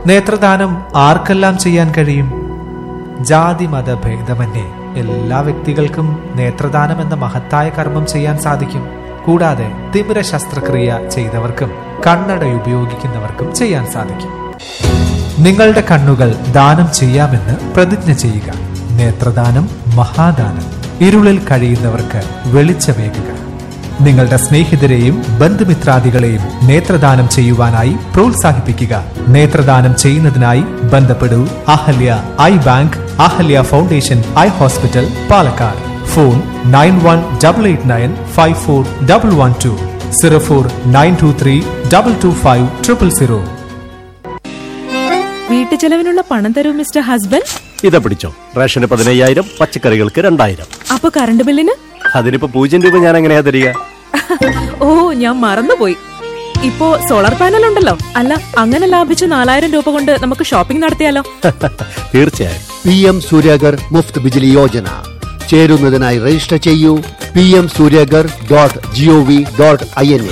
നേത്രദാനം ആർക്കെല്ലാം ചെയ്യാൻ കഴിയും ജാതി മത ഭേദമന്യേ എല്ലാ വ്യക്തികൾക്കും നേത്രദാനം എന്ന മഹത്തായ കർമ്മം ചെയ്യാൻ സാധിക്കും കൂടാതെ തിമിര ശസ്ത്രക്രിയ ചെയ്തവർക്കും കണ്ണട ഉപയോഗിക്കുന്നവർക്കും ചെയ്യാൻ സാധിക്കും നിങ്ങളുടെ കണ്ണുകൾ ദാനം ചെയ്യാമെന്ന് പ്രതിജ്ഞ ചെയ്യുക നേത്രദാനം മഹാദാനം ഇരുളിൽ കഴിയുന്നവർക്ക് വെളിച്ചമേകുക നിങ്ങളുടെ സ്നേഹിതരെയും ബന്ധുമിത്രാദികളെയും നേത്രദാനം ചെയ്യുവാനായി പ്രോത്സാഹിപ്പിക്കുക നേത്രദാനം ചെയ്യുന്നതിനായി ബന്ധപ്പെടൂ Ahalya eye bank Ahalya foundation eye hospital Palakkad phone nine one double eight nine five four double one two zero four nine two three double two five triple zero വീട്ടു ചെലവിനുള്ള പണം തരൂ മിസ്റ്റർ ഹസ്ബൻഡ് ഇതാ പിടിച്ചോ റേഷന് പതിനയ്യായിരം പച്ചക്കറികൾക്ക് രണ്ടായിരം അപ്പൊ കറണ്ട് ബില്ലിന് അതിനിപ്പോ പൂജ്യം രൂപ ഞാൻ എങ്ങനെയാ തരിക ഓ ഞാൻ മറന്നുപോയി ഇപ്പോ സോളാർ പാനൽ ഉണ്ടല്ലോ അല്ല അങ്ങനെ ലാഭിച്ച നാലായിരം രൂപ കൊണ്ട് നമുക്ക് ഷോപ്പിംഗ് നടത്തിയാലോ തീർച്ചയായും പി എം സൂര്യഗർ മുഫ്ത് ബിജിലി യോജന ചേരുന്നതിനായി രജിസ്റ്റർ ചെയ്യൂ P M Suryaghar dot G O V dot I N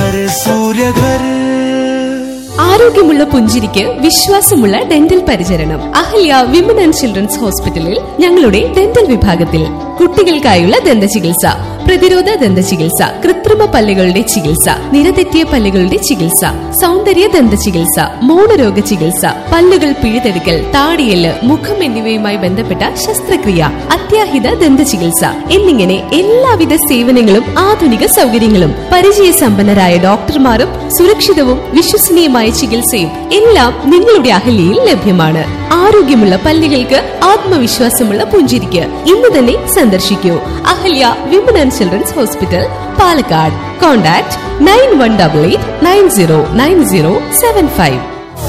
ആരോഗ്യമുള്ള പുഞ്ചിരിക്ക് വിശ്വാസമുള്ള ഡെന്റൽ പരിചരണം അഹല്യ വിമൻ ആൻഡ് ചിൽഡ്രൻസ് ഹോസ്പിറ്റലിൽ ഞങ്ങളുടെ ഡെന്റൽ വിഭാഗത്തിൽ കുട്ടികൾക്കായുള്ള ദന്ത ചികിത്സ പ്രതിരോധ ദന്ത ചികിത്സ കൃത്രിമ പല്ലുകളുടെ ചികിത്സ നിരതെറ്റിയ പല്ലുകളുടെ ചികിത്സ സൗന്ദര്യ ദന്ത ചികിത്സ മൗനരോഗ ചികിത്സ പല്ലുകൾ പിഴുതെടുക്കൽ താടിയല് മുഖം എന്നിവയുമായി ബന്ധപ്പെട്ട ശസ്ത്രക്രിയ അത്യാഹിത ദന്ത ചികിത്സ എന്നിങ്ങനെ എല്ലാവിധ സേവനങ്ങളും ആധുനിക സൗകര്യങ്ങളും പരിചയസമ്പന്നരായ ഡോക്ടർമാരും സുരക്ഷിതവും വിശ്വസനീയമായ ചികിത്സയും എല്ലാം നിങ്ങളുടെ അഹല്യയിൽ ലഭ്യമാണ് ആരോഗ്യമുള്ള പല്ലുകൾക്ക് ആത്മവിശ്വാസമുള്ള പുഞ്ചിരിക്ക് ഇന്ന് തന്നെ സന്ദർശിക്കൂ Ahalya women and children's hospital Palakkad contact nine one double eight nine zero nine zero seven five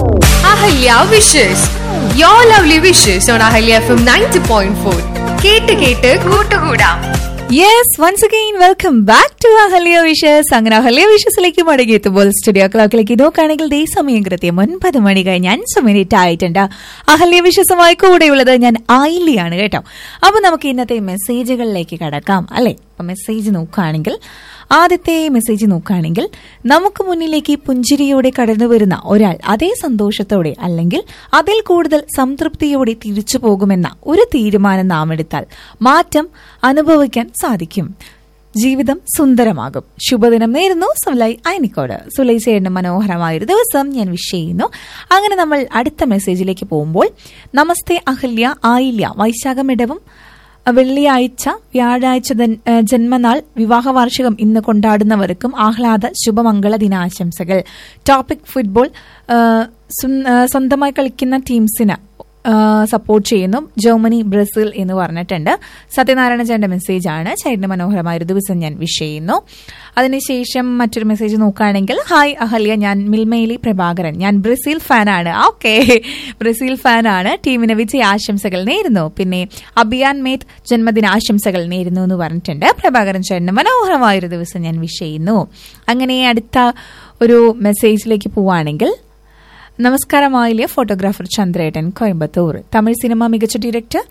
Ahalya wishes your lovely wishes on Ahalya F M ninety point four കേട്ട് കേട്ട് കൂട്ടുകൂടാം yes once again welcome back to Ahalya wishes അങ്ങനെ Ahalya വിഷസിലേക്ക് മടങ്ങിയെത്തുമ്പോൾ studio ക്ലോക്കിലേക്ക് നോക്കുകയാണെങ്കിൽ ദേ സമയം കൃത്യം ഒൻപത് മണി കഴിഞ്ഞ് അഞ്ച് മിനിറ്റ് ആയിട്ടുണ്ട് അഹല്യ വിഷസുമായി കൂടെയുള്ളത് ഞാൻ ആയില്ലിയാണ് കേട്ടോ അപ്പൊ നമുക്ക് ഇന്നത്തെ മെസ്സേജുകളിലേക്ക് കടക്കാം അല്ലെ അപ്പൊ മെസ്സേജ് നോക്കുകയാണെങ്കിൽ ആദ്യത്തെ മെസ്സേജ് നോക്കുകയാണെങ്കിൽ നമുക്ക് മുന്നിലേക്ക് പുഞ്ചിരിയോടെ കടന്നു വരുന്ന ഒരാൾ അതേ സന്തോഷത്തോടെ അല്ലെങ്കിൽ അതിൽ കൂടുതൽ സംതൃപ്തിയോടെ തിരിച്ചു പോകുമെന്ന ഒരു തീരുമാനം നാം എടുത്താൽ മാറ്റം അനുഭവിക്കാൻ സാധിക്കും ജീവിതം സുന്ദരമാകും ശുഭദിനം നേരുന്നു സുലൈ അയനിക്കോട് സുലൈ ചേട്ടന് മനോഹരമായ ഒരു ദിവസം ഞാൻ വിഷ് ചെയ്യുന്നു അങ്ങനെ നമ്മൾ അടുത്ത മെസ്സേജിലേക്ക് പോകുമ്പോൾ നമസ്തേ അഹല്യ ആയില്യ വൈശാഖമിടവും വെള്ളിയാഴ്ച വ്യാഴാഴ്ച ദൻ- ഏഹ് ജന്മനാൾ വിവാഹ വാർഷികം ഇന്ന് കൊണ്ടാടുന്നവർക്കും ആഹ്ലാദ ശുഭമംഗള ദിനാശംസകൾ ടോപ്പിക് ഫുട്ബോൾ ഏഹ് സ്വ- ഏഹ് സ്വന്തമായി കളിക്കുന്ന ടീംസിന് സപ്പോർട്ട് ചെയ്യുന്നു ജർമ്മനി ബ്രസീൽ എന്ന് പറഞ്ഞിട്ടുണ്ട് സത്യനാരായണ ചേട്ടന്റെ മെസ്സേജ് ആണ് ചേട്ടന് മനോഹരമായ ഒരു ദിവസം ഞാൻ വിഷ് ചെയ്യുന്നു അതിനുശേഷം മറ്റൊരു മെസ്സേജ് നോക്കുകയാണെങ്കിൽ ഹായ് അഹല്യ ഞാൻ മിൽമയിലി പ്രഭാകരൻ ഞാൻ ബ്രസീൽ ഫാനാണ് ഓക്കെ ബ്രസീൽ ഫാനാണ് ടീമിന് വിജയ ആശംസകൾ നേരുന്നു പിന്നെ അഭിയാൻ മേത്ത് ജന്മദിന ആശംസകൾ നേരുന്നു എന്ന് പറഞ്ഞിട്ടുണ്ട് പ്രഭാകരൻ ചേട്ടന് മനോഹരമായ ഒരു ദിവസം ഞാൻ വിഷ് ചെയ്യുന്നു അങ്ങനെ അടുത്ത ഒരു മെസ്സേജിലേക്ക് പോവുകയാണെങ്കിൽ നമസ്കാരമായില്ലേ ഫോട്ടോഗ്രാഫർ ചന്ദ്രേട്ടൻ കോയമ്പത്തൂർ തമിഴ് സിനിമ മികച്ച ഡയറക്ടർ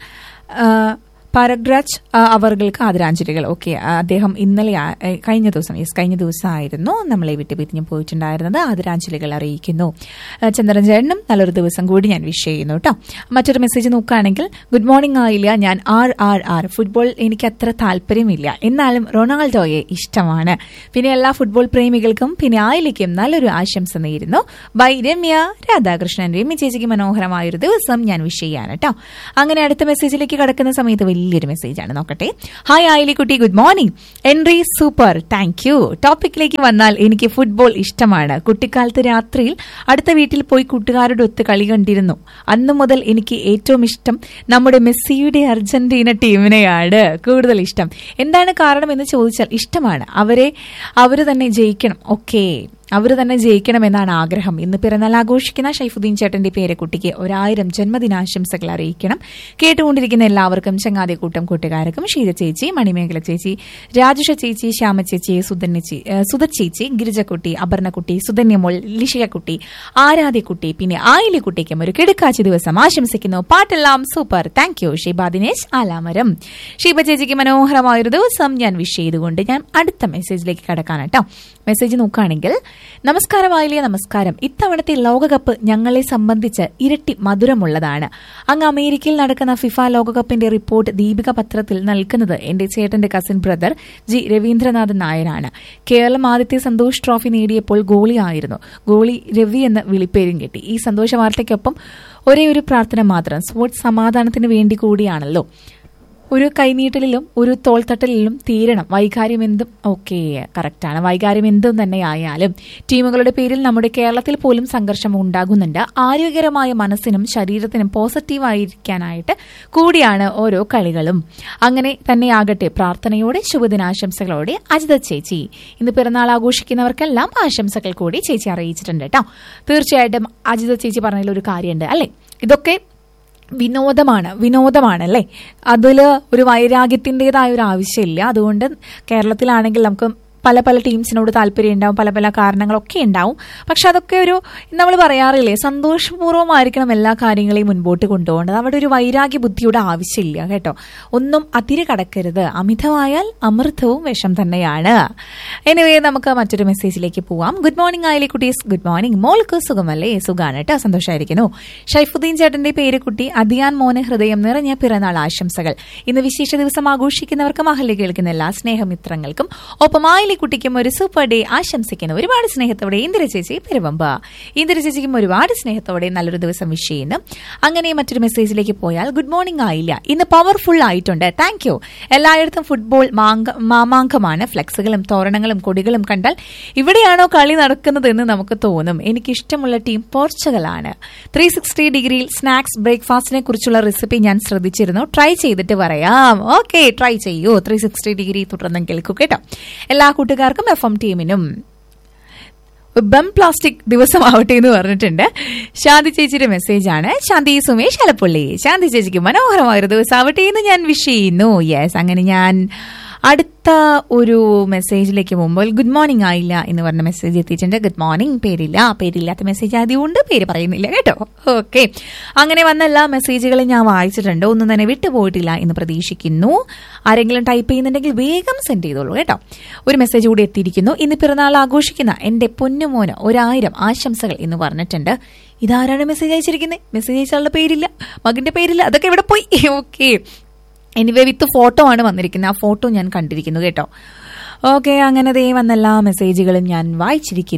പാരഗ്രാജ് അവർക്ക് ആദരാഞ്ജലികൾ ഓക്കെ അദ്ദേഹം ഇന്നലെ ആ- ഏ, കഴിഞ്ഞ ദിവസം യെസ് കഴിഞ്ഞ ദിവസമായിരുന്നു നമ്മളെ വിട്ട് പിരിഞ്ഞു പോയിട്ടുണ്ടായിരുന്നത് ആദരാഞ്ജലികൾ അറിയിക്കുന്നു ആ, ചന്ദ്രൻ ചേട്ടനും നല്ലൊരു ദിവസം കൂടി ഞാൻ വിഷ് ചെയ്യുന്നു കേട്ടോ മറ്റൊരു മെസ്സേജ് നോക്കുകയാണെങ്കിൽ ഗുഡ് മോർണിംഗ് ആയില്ല ഞാൻ ആർ ആർ ആർ ഫുട്ബോൾ എനിക്ക് അത്ര താല്പര്യമില്ല എന്നാലും റൊണാൾഡോയെ ഇഷ്ടമാണ് പിന്നെ എല്ലാ ഫുട്ബോൾ പ്രേമികൾക്കും പിന്നെ ആയിലേക്കും നല്ലൊരു ആശംസ നേരുന്നു ബൈ രമ്യ രാധാകൃഷ്ണൻ രമ്യ ചേച്ചിക്ക് മനോഹരമായ ഒരു ദിവസം ഞാൻ വിഷ് ചെയ്യാണ് കേട്ടോ അങ്ങനെ അടുത്ത മെസ്സേജിലേക്ക് കടക്കുന്ന സമയത്ത് വലിയൊരു മെസ്സേജാണ് നോക്കട്ടെ ഹായ് ആയിലിക്കുട്ടി good morning entry super thank you ടോപ്പിക്കിലേക്ക് വന്നാൽ എനിക്ക് ഫുട്ബോൾ ഇഷ്ടമാണ് കുട്ടിക്കാലത്ത് രാത്രിയിൽ അടുത്ത വീട്ടിൽ പോയി കൂട്ടുകാരുടെ ഒത്ത് കളി കണ്ടിരുന്നു അന്നു മുതൽ എനിക്ക് ഏറ്റവും ഇഷ്ടം നമ്മുടെ മെസ്സിയുടെ അർജന്റീന ടീമിനെയാണ് കൂടുതൽ ഇഷ്ടം എന്താണ് കാരണം എന്ന് ചോദിച്ചാൽ ഇഷ്ടമാണ് അവരെ അവർ തന്നെ ജയിക്കണം ഓക്കേ അവർ തന്നെ ജയിക്കണമെന്നാണ് ആഗ്രഹം ഇന്ന് പിറന്നാൾ ആഘോഷിക്കുന്ന ഷൈഫുദ്ദീൻ ചേട്ടന്റെ പേരക്കുട്ടിക്ക് ഒരായിരം ജന്മദിനാശംസകൾ അറിയിക്കണം കേട്ടുകൊണ്ടിരിക്കുന്ന എല്ലാവർക്കും ചങ്ങാതിക്കൂട്ടം കൂട്ടുകാർക്കും ഷീജ ചേച്ചി മണിമേഖല ചേച്ചി രാജുഷ ചേച്ചി ശ്യാമ ചേച്ചി സുധന്യ ചേ- ഏഹ് സുധ ചേച്ചി ഗിരിജക്കുട്ടി അപർണക്കുട്ടി സുധന്യമോൾ ലിഷിയക്കുട്ടി ആരാധ്യക്കുട്ടി പിന്നെ ആയിലിക്കുട്ടിക്കും ഒരു കിടക്കാച്ചി ദിവസം ആശംസിക്കുന്നു പാട്ടെല്ലാം super thank you Sheeba Dinesh Alamaram Sheeba ചേച്ചിക്ക് മനോഹരമായ ഒരു ദിവസം ഞാൻ വിഷ് ചെയ്തുകൊണ്ട് ഞാൻ അടുത്ത മെസ്സേജിലേക്ക് കടക്കാൻ കേട്ടോ മെസ്സേജ് നോക്കുകയാണെങ്കിൽ നമസ്കാരം ആയില്ലേ നമസ്കാരം ഇത്തവണത്തെ ലോകകപ്പ് ഞങ്ങളെ സംബന്ധിച്ച് ഇരട്ടി മധുരമുള്ളതാണ് അങ്ങ് അമേരിക്കയിൽ നടക്കുന്ന ഫിഫ ലോകകപ്പിന്റെ റിപ്പോർട്ട് ദീപിക പത്രത്തിൽ നൽകുന്നത് എന്റെ ചേട്ടന്റെ കസിൻ ബ്രദർ ജി രവീന്ദ്രനാഥൻ നായരാണ് കേരളം ആദ്യത്തെ സന്തോഷ് ട്രോഫി നേടിയപ്പോൾ ഗോളിയായിരുന്നു ഗോളി രവി എന്ന വിളിപ്പേരും കിട്ടി ഈ സന്തോഷ വാർത്തയ്ക്കൊപ്പം ഒരേ ഒരു പ്രാർത്ഥന മാത്രം സ്പോർട്സ് സമാധാനത്തിന് വേണ്ടി കൂടിയാണല്ലോ ഒരു കൈനീട്ടലിലും ഒരു തോൾത്തട്ടലിലും തീരണം വൈകാര്യം എന്തും ഓക്കെ കറക്റ്റാണ് വൈകാര്യം എന്തും തന്നെ ആയാലും ടീമുകളുടെ പേരിൽ നമ്മുടെ കേരളത്തിൽ പോലും സംഘർഷം ഉണ്ടാകുന്നുണ്ട് ആരോഗ്യകരമായ മനസ്സിനും ശരീരത്തിനും പോസിറ്റീവായിരിക്കാനായിട്ട് കൂടിയാണ് ഓരോ കളികളും അങ്ങനെ തന്നെയാകട്ടെ പ്രാർത്ഥനയോടെ ശുഭദിനാശംസകളോടെ അജിത ചേച്ചി ഇന്ന് പിറന്നാൾ ആഘോഷിക്കുന്നവർക്കെല്ലാം ആശംസകൾ കൂടി ചേച്ചി അറിയിച്ചിട്ടുണ്ട് കേട്ടോ തീർച്ചയായിട്ടും അജിത ചേച്ചി പറഞ്ഞതിൽ ഒരു കാര്യമുണ്ട് അല്ലേ ഇതൊക്കെ വിനോദമാണ് വിനോദമാണ് അല്ലേ അതിൽ ഒരു വൈരാഗ്യത്തിൻ്റെതായ ഒരു ആവശ്യമില്ല അതുകൊണ്ട് കേരളത്തിലാണെങ്കിൽ നമുക്ക് പല പല ടീംസിനോട് താല്പര്യം ഉണ്ടാവും പല പല കാരണങ്ങളൊക്കെ ഉണ്ടാവും പക്ഷെ അതൊക്കെ ഒരു നമ്മൾ പറയാറില്ലേ സന്തോഷപൂർവ്വമായിരിക്കണം എല്ലാ കാര്യങ്ങളെയും മുൻപോട്ട് കൊണ്ടുപോകേണ്ടത് അവിടെ ഒരു വൈരാഗ്യ ബുദ്ധിയുടെ ആവശ്യമില്ല കേട്ടോ ഒന്നും അതിര് കടക്കരുത് അമിതമായാൽ അമൃതവും വിഷം തന്നെയാണ് എനിവേ നമുക്ക് മറ്റൊരു മെസ്സേജിലേക്ക് പോവാം ഗുഡ് മോർണിംഗ് ആയില്ലേ കുട്ടീസ് ഗുഡ് മോർണിംഗ് മോൾക്ക് സുഖമല്ലേ സുഖമാണ് കേട്ടോ സന്തോഷമായിരിക്കുന്നു ഷൈഫുദ്ദീൻ ചേട്ടന്റെ പേര് കുട്ടി അദിയാൻ മോന് ഹൃദയം നിറഞ്ഞ പിറന്നാൾ ആശംസകൾ ഇന്ന് വിശേഷ ദിവസം ആഘോഷിക്കുന്നവർക്കും അഹല്യ കേൾക്കുന്ന എല്ലാ സ്നേഹമിത്രങ്ങൾക്കും ഒപ്പം ആയിലെ കുട്ടിക്കും ഒരു സൂപ്പർ ഡേ ആശംസിക്കുന്നു ഒരുപാട് സ്നേഹത്തോടെ ഇന്ദിര ചേച്ചി പെരുവമ്പ ഇന്ദിര ചേച്ചിക്കും ഒരുപാട് സ്നേഹത്തോടെ നല്ലൊരു ദിവസം വിഷ് ചെയ്യുന്നു അങ്ങനെ മറ്റൊരു മെസ്സേജിലേക്ക് പോയാൽ ഗുഡ് മോർണിംഗ് ആയില്ല ഇന്ന് പവർഫുൾ ആയിട്ടുണ്ട് താങ്ക് യു എല്ലായിടത്തും ഫുട്ബോൾ മാങ്ക മാമാങ്കമാണ് ഫ്ലെക്സുകളും തോരണങ്ങളും കൊടികളും കണ്ടാൽ ഇവിടെയാണോ കളി നടക്കുന്നതെന്ന് നമുക്ക് തോന്നും എനിക്കിഷ്ടമുള്ള ടീം പോർച്ചുഗലാണ് ത്രീ സിക്സ്റ്റി ഡിഗ്രിയിൽ സ്നാക്സ് ബ്രേക്ക്ഫാസ്റ്റിനെ കുറിച്ചുള്ള റെസിപ്പി ഞാൻ ശ്രദ്ധിച്ചിരുന്നു ട്രൈ ചെയ്തിട്ട് പറയാം ഓക്കെ ട്രൈ ചെയ്യൂ ത്രീ സിക്സ്റ്റി ഡിഗ്രി തുടർന്നും കേൾക്കൂ കേട്ടോ എല്ലാ കൂട്ടുകാർക്കും എഫ് എം ടീമിനും ബം പ്ലാസ്റ്റിക് ദിവസമാവട്ടെ എന്ന് പറഞ്ഞിട്ടുണ്ട് ശാന്തി ചേച്ചിയുടെ മെസ്സേജാണ് ശാന്തി സുമേഷ് അലപ്പുള്ളി ശാന്തി ചേച്ചിക്ക് മനോഹരമായ ഒരു ദിവസമാവട്ടെ എന്ന് ഞാൻ വിഷ് ചെയ്യുന്നു യെസ് അങ്ങനെ ഞാൻ അടുത്ത ഒരു മെസ്സേജിലേക്ക് പോകുമ്പോൾ ഗുഡ് മോർണിംഗ് ആയില്ല എന്ന് പറഞ്ഞ മെസ്സേജ് എത്തിയിട്ടുണ്ട് ഗുഡ് മോർണിംഗ് പേരില്ല പേരില്ലാത്ത മെസ്സേജ് ആദ്യമുണ്ട് പേര് പറയുന്നില്ല കേട്ടോ ഓക്കെ അങ്ങനെ വന്ന എല്ലാ മെസ്സേജുകളും ഞാൻ വായിച്ചിട്ടുണ്ട് ഒന്നും തന്നെ വിട്ടുപോയിട്ടില്ല എന്ന് പ്രതീക്ഷിക്കുന്നു ആരെങ്കിലും ടൈപ്പ് ചെയ്യുന്നുണ്ടെങ്കിൽ വേഗം സെൻഡ് ചെയ്തോളൂ കേട്ടോ ഒരു മെസ്സേജ് കൂടി എത്തിയിരിക്കുന്നു ഇന്ന് പിറന്നാൾ ആഘോഷിക്കുന്ന എന്റെ പൊന്നുമോന് ഒരായിരം ആശംസകൾ എന്ന് പറഞ്ഞിട്ടുണ്ട് ഇതാരാണ് മെസ്സേജ് അയച്ചിരിക്കുന്നത് മെസ്സേജ് അയച്ചാളുടെ പേരില്ല മകന്റെ പേരില്ല അതൊക്കെ ഇവിടെ പോയി ഓക്കെ എനിവേ വിത്ത് ഫോട്ടോ ആണ് വന്നിരിക്കുന്നത് ആ ഫോട്ടോ ഞാൻ കണ്ടിരിക്കുന്നു കേട്ടോ ഓക്കെ അങ്ങനെ ദേ വന്ന എല്ലാ മെസ്സേജുകളും ഞാൻ വായിച്ചിരിക്കുന്നു